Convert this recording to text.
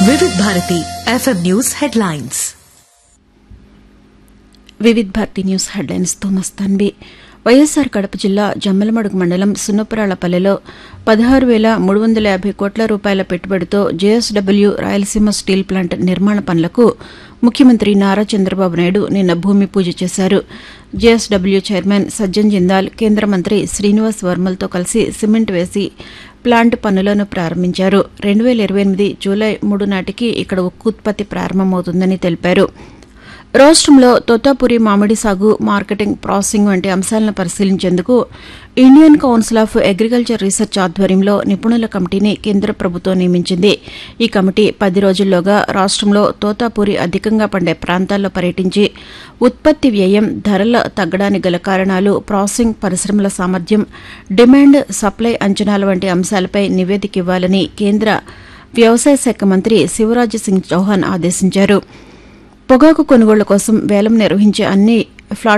వివిధ Bharati FM news headlines Vividh Bharati news హెడ్లైన్స్తో Mastanbi YSR Kadapa జిల్లా జమ్మలమడుగు మండలం సున్నపురాళ్లపల్లెలో పదహారు వేల మూడు వందల యాభై కోట్ల రూపాయల పెట్టుబడితో జేఎస్డబ్ల్యూ రాయలసీమ స్టీల్ ప్లాంట్ నిర్మాణ పనులకు ముఖ్యమంత్రి నారా చంద్రబాబు నాయుడు నిన్న భూమి పూజ చేశారు జేఎస్డబ్ల్యూ చైర్మన్ సజ్జన్ జిందాల్ కేంద్ర మంత్రి శ్రీనివాస్ వర్మలతో కలిసి సిమెంట్ వేసి ప్లాంట్ పనులను ప్రారంభించారు రెండు వేల ఇరవై ఎనిమిది జూలై మూడు నాటికి ఇక్కడ ఉక్కు ఉత్పత్తి ప్రారంభమవుతుందని తెలిపారు రాష్ట్రంలో తోతాపురి మామిడి సాగు మార్కెటింగ్ ప్రాసెసింగ్ వంటి అంశాలను పరిశీలించేందుకు Indian Council of Agriculture Research ఆధ్వర్యంలో నిపుణుల కమిటీని కేంద్ర ప్రభుత్వం నియమించింది ఈ కమిటీ పది రోజుల్లోగా రాష్ట్రంలో తోతాపూరి అధికంగా పండే ప్రాంతాల్లో పర్యటించి ఉత్పత్తి వ్యయం ధరల తగ్గడానికి గల కారణాలు ప్రాసెసింగ్ పరిశ్రమల సామర్థ్యం డిమాండ్ సప్లై అంచనాల వంటి అంశాలపై నివేదిక ఇవ్వాలని కేంద్ర వ్యవసాయ శాఖ మంత్రి శివరాజ్ సింగ్ చౌహాన్ ఆదేశించారు పొగాకు కొనుగోళ్ల కోసం వేలం నిర్వహించే అన్ని ఫ్లాట్